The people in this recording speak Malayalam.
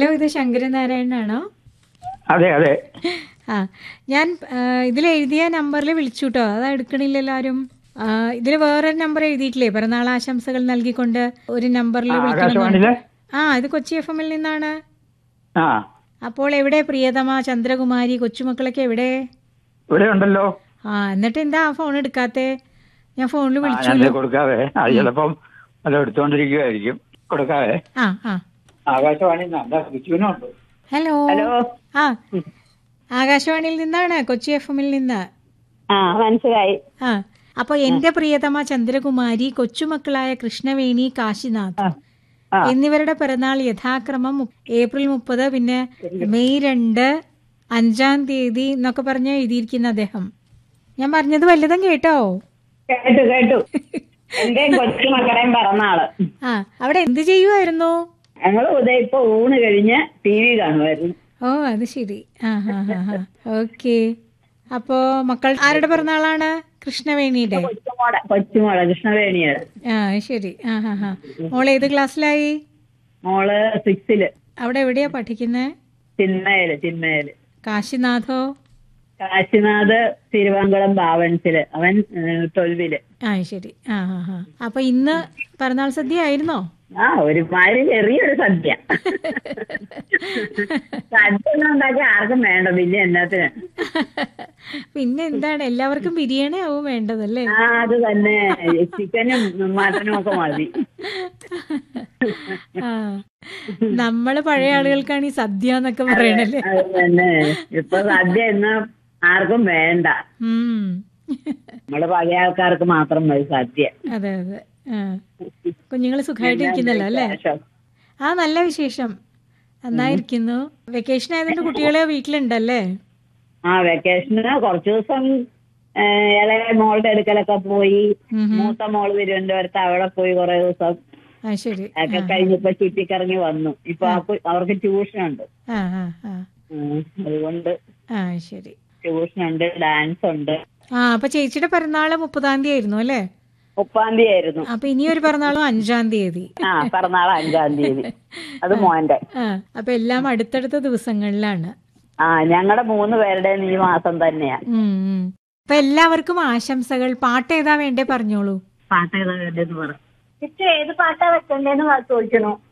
ഹലോ ഇത് ശങ്കരനാരായണനാണോ അതെ അതെ ആ ഞാൻ ഇതിൽ എഴുതിയ നമ്പറിൽ വിളിച്ചു കേട്ടോ അത് എടുക്കണില്ലല്ലോ ആരും ഇതിൽ വേറൊരു നമ്പർ എഴുതിയിട്ടില്ലേ പിറന്നാൾ ആശംസകൾ നൽകിക്കൊണ്ട് ഒരു നമ്പറിൽ ആ, വിളിക്കണം ആകാശവാണിയിലെ ആ ഇത് കൊച്ചി എഫ് എമ്മിൽ നിന്നാണ് ആ അപ്പോൾ എവിടെ പ്രിയതമ ചന്ദ്രകുമാരി കൊച്ചുമക്കളൊക്കെ എവിടെ ഇവിടെ ഉണ്ടല്ലോ ആ എന്നിട്ട് എന്താ ആ ഫോൺ എടുക്കാത്തെ ഞാൻ ഫോണിൽ ആ, വിളിച്ചു ഞാനത് കൊടുക്കാവേ അത് ചിലപ്പം അത് എടുത്തോണ്ടിരിക്കുവായിരിക്കും കൊടുക്കാവേ ആ ആ ആകാശവാണി ഉണ്ട് ഹലോ ഹലോ ആ ആകാശവാണിയിൽ നിന്നാണ് കൊച്ചി എഫ് എമ്മിൽ നിന്ന് ആ മനസ്സിലായി ആ അപ്പൊ എന്റെ പ്രിയതമ ചന്ദ്രകുമാരി കൊച്ചുമക്കളായ കൃഷ്ണവേണി കാശിനാഥ് ആ. എന്നിവരുടെ പിറന്നാൾ യഥാക്രമം മു- ഏപ്രിൽ മുപ്പത് പിന്നെ മെയ് രണ്ട് അഞ്ചാം തീയതി എന്നൊക്കെ പറഞ്ഞ് എഴുതിയിരിക്കുന്ന അദ്ദേഹം ഞാൻ പറഞ്ഞത് വല്ലതും കേട്ടോ കേട്ടു കേട്ടു എന്റെയും കൊച്ചു മക്കളെയും പിറന്നാള് ആ അവിടെ എന്ത് ചെയ്യുമായിരുന്നു ഞങ്ങൾ ഉദയ ഇപ്പൊ ഊണ് കഴിഞ്ഞ് ടി വി കാണുമായിരുന്നു ഓ അത് ശരി ആ ഹാ ഹാ ഹാ ഓക്കെ അപ്പോ മക്കൾ ആരുടെ പിറന്നാളാണ് കൃഷ്ണവേണിയുടെ കൊച്ചുമോടെ കൊച്ചുമോളെ കൃഷ്ണവേണിയുടെ ആ ശരി ആ ഹാ ഹാ മോൾ ഏത് ക്ലാസ്സിലായി മോള് സിക്സില് അവിടെ എവിടെയാ പഠിക്കുന്നത് ചിന്മയില് ചിന്മയില് കാശിനാഥോ കാശിനാഥ് തിരുവാങ്കുളം ബാവൻസില് അവൻ ട്വൽവില് ആ ശരി ആ ഹാ ഹാ അപ്പൊ ഇന്ന് പിറന്നാൾ സദ്യ ആയിരുന്നോ ആ ഒരുമാതിരി ചെറിയൊരു സദ്യ സദ്യ ഒന്നും ഉണ്ടാക്കി ആർക്കും വേണ്ട പിന്നെ എന്നാത്തിന് പിന്നെ എന്താണ് എല്ലാവർക്കും ബിരിയാണി ആവും വേണ്ടതല്ലേ ആ അത് തന്നെ ചിക്കനും മട്ടനും ഒക്കെ മതി ആ നമ്മള് പഴയ ആളുകൾക്കാണ് ഈ സദ്യ എന്നൊക്കെ പറയണല്ലേ അത് തന്നെ ഇപ്പൊ സദ്യ ഇന്ന് ആർക്കും വേണ്ട ഉം നമ്മള് പഴയ ആൾക്കാർക്ക് മാത്രം മതി സദ്യ അതെ അതെ ആ കുഞ്ഞുങ്ങള് സുഖമായിട്ടിരിക്കുന്നല്ലോ അല്ലേ ശേഷം ആ നല്ല വിശേഷം നന്നായിരിക്കുന്നു വെക്കേഷൻ ആയതുകൊണ്ട് കുട്ടികള് വീട്ടിലുണ്ടല്ലേ ആ വെക്കേഷന് കുറച്ചു ദിവസം ഏ, ഇളയ മോളുടെ അടുക്കലൊക്കെ പോയി ഉം ഹും. മൂത്ത മോള് തിരുവനന്തപുരത്ത് അവിടെ പോയി കുറെ ദിവസം ആ ശരി ഒക്കെ കഴിഞ്ഞിപ്പോ ചുറ്റിക്കറങ്ങി വന്നു ഇപ്പൊ അവർക്ക് അവർക്ക് ട്യൂഷനുണ്ട് ആ ആ ആ ഉം, അതുകൊണ്ട് ആ ശരി ട്യൂഷനുണ്ട് ഡാൻസ് ഉണ്ട് ആ അപ്പൊ ചേച്ചിയുടെ പിറന്നാള് മുപ്പതാം തീയതി ആയിരുന്നു അല്ലേ മുപ്പാം തീയതി ആയിരുന്നു അപ്പൊ ഇനി ഒരു പിറന്നാളും അഞ്ചാം തീയതി ആ പിറന്നാൾ അഞ്ചാം തീയതി അത് മോന്റെ ആ അപ്പൊ എല്ലാം അടുത്തടുത്ത ദിവസങ്ങളിലാണ് ആ ഞങ്ങളുടെ മൂന്ന് പേരുടെയും ഈ മാസം തന്നെയാ ഉം, ഉം. അപ്പൊ എല്ലാവർക്കും ആശംസകൾ പാട്ട് ഏതാ വേണ്ടേ പറഞ്ഞോളൂ പാട്ട് ഏതാ വേണ്ടതെന്ന് പറ ഏത് പാട്ടാ വെക്കണ്ടേന്ന് ചോദിക്കണോ